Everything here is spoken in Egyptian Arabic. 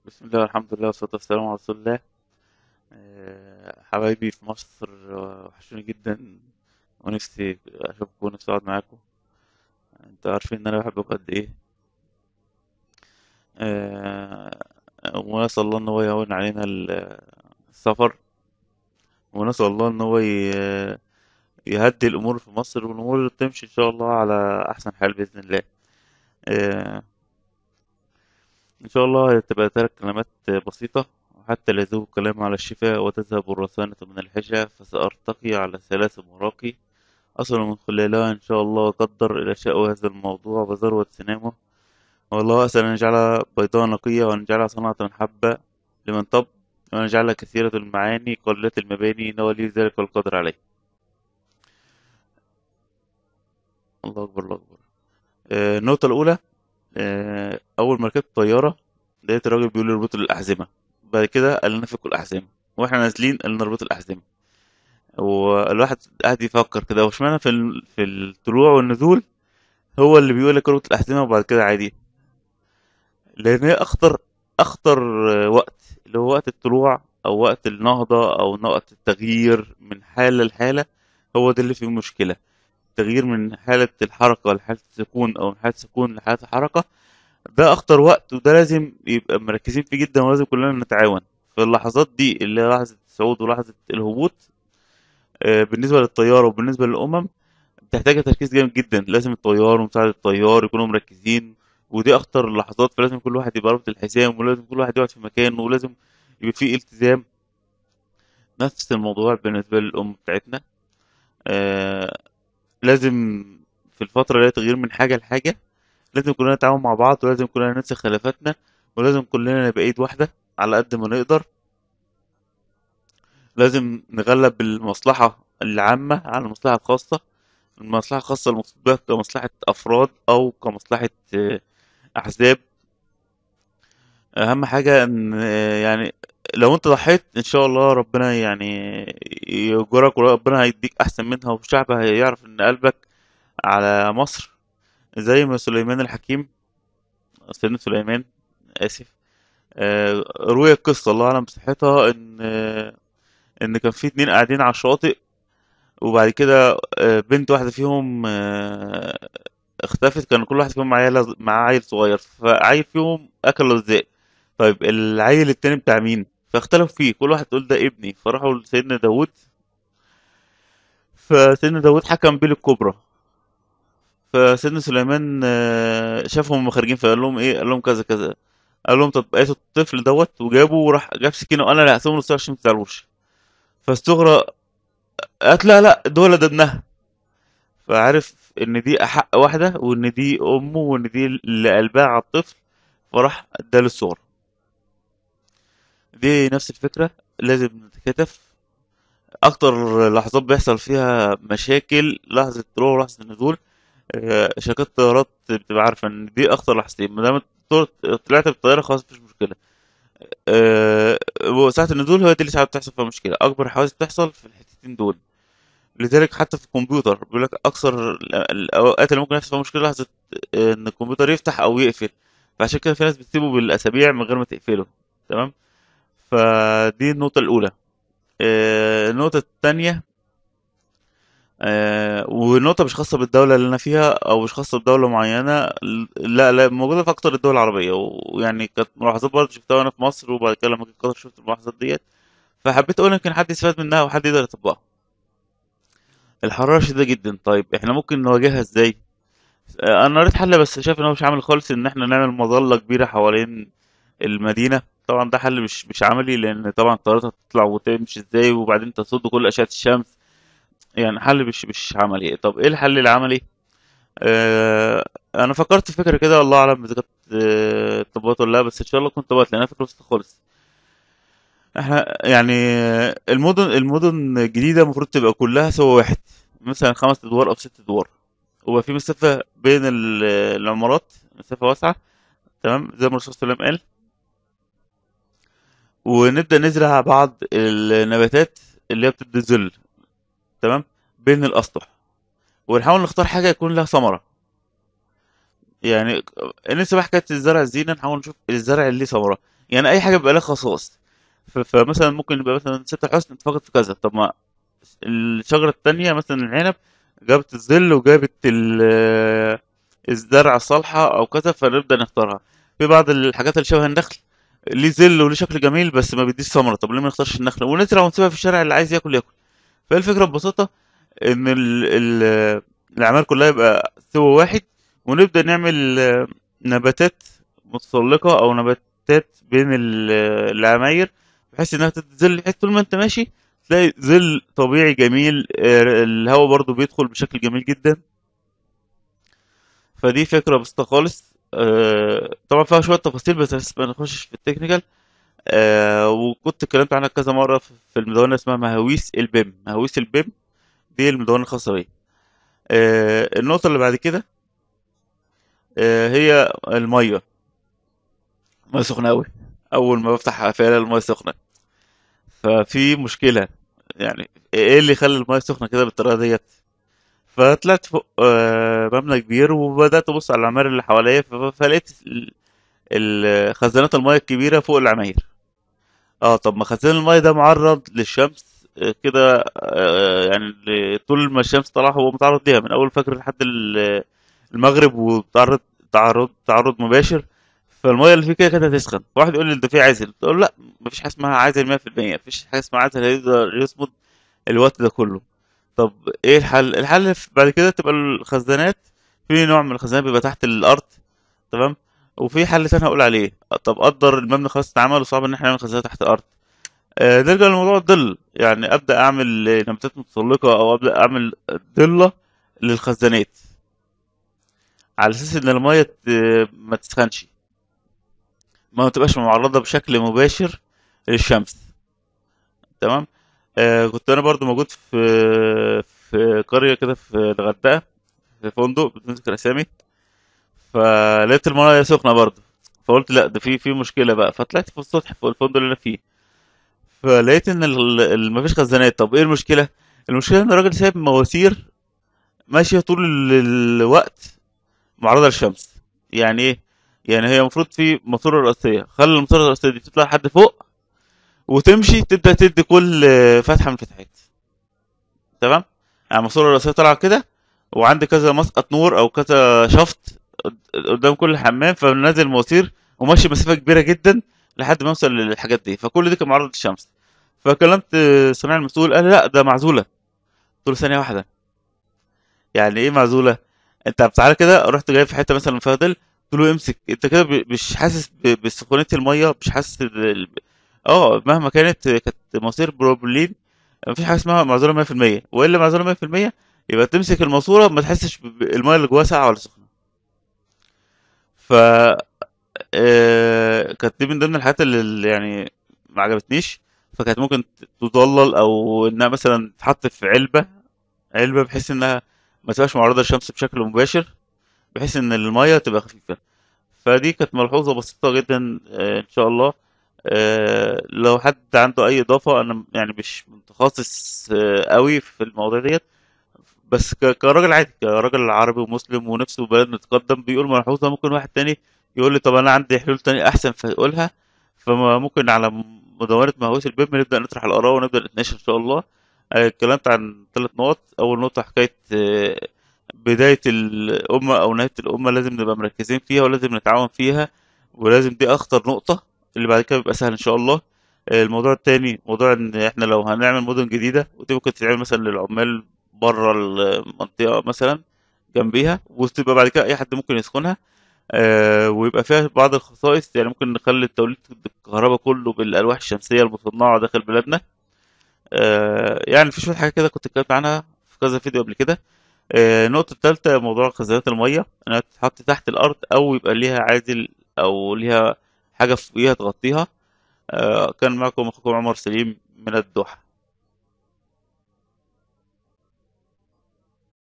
بسم الله والحمد لله والصلاة والسلام على رسول الله آه، حبايبي في مصر آه، وحشوني جدا ونفسي أشوفكم ونفسي أقعد معاكم انتوا عارفين إن أنا بحبكم قد إيه آه، ونسأل الله إن هو يهون علينا ال- السفر ونسأل الله إن هو ي- يهدي الأمور في مصر والأمور تمشي إن شاء الله على أحسن حال بإذن الله آه، إن شاء الله تبقى ثلاث كلمات بسيطة حتى لا يذوب كلام على الشفاء وتذهب الرسانة من الحشا فسأرتقي على ثلاث مراقي أصل من خلالها إن شاء الله قدر إلى شأو هذا الموضوع وذروة سنامه والله أسأل أن يجعلها بيضاء نقية وأن يجعلها صنعة حبة لمن طب وأن يجعلها كثيرة المعاني قليلة المباني إنه ولي ذلك والقدر عليه الله أكبر الله أكبر آه، النقطة الأولى آه، أول ما ركبت طيارة لقيت الراجل بيقول لي اربطوا الأحزمة بعد كده قال لنا فكوا الأحزمة وإحنا نازلين قال لنا اربطوا الأحزمة والواحد قاعد يفكر كده وش معنى في ال- في الطلوع والنزول هو اللي بيقول لك اربط الأحزمة وبعد كده عادي لأن هي أخطر أخطر آه، وقت اللي هو وقت الطلوع أو وقت النهضة أو وقت التغيير من حالة لحالة هو ده اللي فيه مشكلة التغيير من حالة الحركة لحالة السكون أو من حالة السكون لحالة الحركة ده أخطر وقت وده لازم يبقى مركزين فيه جدا ولازم كلنا نتعاون في اللحظات دي اللي هي لحظة الصعود ولحظة الهبوط آه، بالنسبة للطيارة وبالنسبة للأمم بتحتاج تركيز جامد جدا لازم الطيار ومساعد الطيار يكونوا مركزين ودي أخطر اللحظات فلازم كل واحد يبقى رابط الحزام ولازم كل واحد يقعد في مكانه ولازم يبقى فيه التزام نفس الموضوع بالنسبة للأم بتاعتنا آه لازم في الفترة اللي هي تغيير من حاجة لحاجة لازم كلنا نتعاون مع بعض ولازم كلنا ننسى خلافاتنا ولازم كلنا نبقى ايد واحدة على قد ما نقدر لازم نغلب المصلحة العامة على المصلحة الخاصة المصلحة الخاصة المقصود بها كمصلحة أفراد أو كمصلحة آه، أحزاب أهم حاجة إن آه، يعني لو أنت ضحيت إن شاء الله ربنا يعني يجرك وربنا هيديك أحسن منها والشعب هيعرف إن قلبك على مصر زي ما سليمان الحكيم سيدنا سليمان آسف آه، روي القصة الله أعلم بصحتها إن آه، إن كان في اتنين قاعدين على الشاطئ وبعد كده آه، بنت واحدة فيهم آه، اختفت كان كل واحد فيهم معاه عيل معاه عيل صغير فعيل فيهم أكل الذئب طيب العيل التاني بتاع مين؟ فاختلفوا فيه كل واحد تقول ده ابني فراحوا لسيدنا داود فسيدنا داود حكم بيه الكبرى فسيدنا سليمان آه، شافهم هم خارجين فقال لهم ايه قال لهم كذا كذا قال لهم طب قيسوا الطفل دوت وجابه وراح جاب سكينه وقال انا هقسمه نص عشان ما تزعلوش فاستغرب قالت لا لا دول ده ابنها فعرف ان دي احق واحده وان دي امه وان دي اللي قلبها على الطفل فراح اداله الصورة دي نفس الفكره لازم نتكاتف اكتر لحظات بيحصل فيها مشاكل لحظه الطلوع ولحظه النزول آه، شركات الطيارات بتبقى عارفه ان دي اخطر لحظتين ما دام الطيارة- طلعت بالطياره خلاص مفيش مشكله آه، وساعه النزول هو دي اللي ساعات بتحصل فيها مشكله اكبر حوادث بتحصل في الحتتين دول لذلك حتى في الكمبيوتر بيقول لك اكثر ال- الاوقات اللي ممكن يحصل فيها مشكله لحظه آه، ان الكمبيوتر يفتح او يقفل فعشان كده في ناس بتسيبه بالاسابيع من غير ما تقفله تمام فدي النقطه الاولى آه، النقطه الثانيه آه، والنقطة مش خاصة بالدولة اللي أنا فيها أو مش خاصة بدولة معينة لا لا موجودة في أكتر الدول العربية ويعني كانت ملاحظات برضه شفتها وأنا في مصر وبعد كده لما جيت قطر شفت الملاحظات ديت فحبيت أقول يمكن حد يستفاد منها وحد يقدر يطبقها الحرارة شديدة جدا طيب إحنا ممكن نواجهها إزاي؟ آه، أنا قريت حل بس شايف إن هو مش عامل خالص إن إحنا نعمل مظلة كبيرة حوالين المدينة طبعا ده حل مش مش عملي لأن طبعا الطيارات هتطلع وتمشي إزاي وبعدين تصد كل أشعة الشمس يعني حل مش مش عملي طب إيه الحل العملي؟ آه، انا فكرت في فكره كده الله اعلم اذا كانت آه، طبقت ولا لا بس ان شاء الله كنت طبقت لانها فكره بسيطه خالص احنا يعني آه، المدن المدن الجديده المفروض تبقى كلها سوا واحد مثلا خمس ادوار او ست ادوار ويبقى في مسافه بين ال- العمارات مسافه واسعه تمام زي ما الرسول صلى الله عليه وسلم قال ونبدا نزرع بعض النباتات اللي هي بتدي ظل تمام بين الاسطح ونحاول نختار حاجه يكون لها ثمره يعني ننسى بقى حكايه الزرع الزينه نحاول نشوف الزرع اللي ليه ثمره يعني اي حاجه بيبقى لها خصائص ف- فمثلا ممكن يبقى مثلا ست الحسن اتفقت في كذا طب ما الشجره التانية مثلا العنب جابت الظل وجابت ال- الزرع الصالحه او كذا فنبدا نختارها في بعض الحاجات اللي شبه النخل ليه ظل وليه شكل جميل بس ما بيديش ثمره طب ليه ما نختارش النخله ونزرع ونسيبها في الشارع اللي عايز ياكل ياكل فهي الفكره ببساطه ان ال ال الاعمال كلها يبقى سوى واحد ونبدا نعمل آه، نباتات متسلقه او نباتات بين ال- العماير بحيث انها تدي ظل بحيث طول ما انت ماشي تلاقي ظل طبيعي جميل آه، الهواء برضو بيدخل بشكل جميل جدا فدي فكره بسيطه خالص آه، طبعا فيها شويه تفاصيل بس بس ما نخشش في التكنيكال آه وكنت اتكلمت عنها كذا مرة في في المدونة اسمها مهاويس البيم مهاويس البيم دي المدونة الخاصة بيا آه النقطة اللي بعد كده آه هي المية مية سخنة أوي أول ما بفتح فعلا المية سخنة ففي مشكلة يعني ايه اللي يخلي المية سخنة كده بالطريقة ديت فطلعت فوق آه مبنى كبير وبدأت أبص على العماير اللي حواليا ف- فلقيت ال- ال- خزانات المية الكبيرة فوق العماير اه طب ما خزان المايه ده معرض للشمس آه، كده آه، يعني ل- طول ما الشمس طالعه هو متعرض ليها من اول الفجر لحد ال- المغرب وتعرض تعرض تعرض مباشر فالمايه اللي فيه كده كده هتسخن واحد يقول لي ده فيه عازل تقول له لا مفيش حاجه اسمها عازل 100% مفيش حاجه اسمها عازل هيقدر يصمد الوقت ده كله طب ايه الحل الحل في- بعد كده تبقى الخزانات في نوع من الخزانات بيبقى تحت الارض تمام وفي حل تاني هقول عليه طب قدر المبنى خلاص اتعمل وصعب ان احنا نعمل خزانات تحت الارض آه، نرجع لموضوع الظل يعني ابدا اعمل آه، نباتات متسلقه او ابدا اعمل ضله للخزانات على اساس ان الميه ت- ما تسخنش ما تبقاش معرضه بشكل مباشر للشمس تمام آه كنت انا برضو موجود في في قريه كده في الغردقه في فندق بدون ذكر اسامي فلقيت الميه سخنه برضو فقلت لا ده في في مشكله بقى فطلعت في السطح في الفندق اللي انا فيه فلقيت ان ال- ال- مفيش خزانات طب ايه المشكله المشكله ان الراجل سايب مواسير ماشيه طول ال- الوقت معرضه للشمس يعني ايه يعني هي المفروض في ماسوره رئيسيه خلي الماسوره الرئيسيه دي تطلع لحد فوق وتمشي تبدا تدي كل آه، فتحه من الفتحات تمام يعني الماسوره الرئيسيه طالعه كده وعندي كذا مسقط نور او كذا شفط قد- قدام كل حمام فنازل مواسير وماشي مسافه كبيره جدا لحد ما اوصل للحاجات دي فكل دي كان معرض للشمس فكلمت آه، الصناعي المسؤول قال لي لا ده معزوله قلت له ثانيه واحده يعني ايه معزوله انت بتعالى كده رحت جاي في حته مثلا فيها ظل قلت له امسك انت كده ب- مش حاسس ب- بسخونيه الميه مش حاسس بال- اه مهما كانت كانت مواسير بروبلين مفيش حاجه اسمها معزوله 100% والا معزوله 100% يبقى تمسك الماسوره ما تحسش ب- ب- الميه اللي جواها ساقعه ولا سخنه ف آه، كانت دي من ضمن الحاجات اللي اللي يعني ما عجبتنيش فكانت ممكن تضلل او انها مثلا تتحط في علبه علبه بحيث انها ما تبقاش معرضه للشمس بشكل مباشر بحيث ان الميه تبقى خفيفه فدي كانت ملحوظه بسيطه جدا آه، ان شاء الله آه، لو حد عنده اي اضافه انا يعني مش متخصص آه، قوي في المواضيع ديت بس ك- كراجل عادي كراجل عربي ومسلم ونفسه بلدنا تتقدم بيقول ملحوظه ممكن واحد تاني يقول لي طب انا عندي حلول تانية احسن فاقولها فممكن على مدونة مهووس البيب نبدأ نطرح الآراء ونبدأ نتناقش إن شاء الله آه، اتكلمت عن ثلاث نقط أول نقطة حكاية آه، بداية الأمة أو نهاية الأمة لازم نبقى مركزين فيها ولازم نتعاون فيها ولازم دي أخطر نقطة اللي بعد كده بيبقى سهل إن شاء الله آه، الموضوع التاني موضوع إن إحنا لو هنعمل مدن جديدة ودي ممكن تتعمل مثلا للعمال بره المنطقة مثلا جنبيها وتبقى بعد كده أي حد ممكن يسكنها آه، ويبقى فيها بعض الخصائص يعني ممكن نخلي توليد الكهرباء كله بالألواح الشمسية المصنعة داخل بلادنا آه، يعني في شوية حاجات كده كنت اتكلمت عنها في كذا فيديو قبل كده آه، النقطة التالتة موضوع خزانات المية إنها تتحط تحت الأرض أو يبقى ليها عازل أو ليها حاجة فوقيها تغطيها آه، كان معكم أخوكم عمر سليم من الدوحة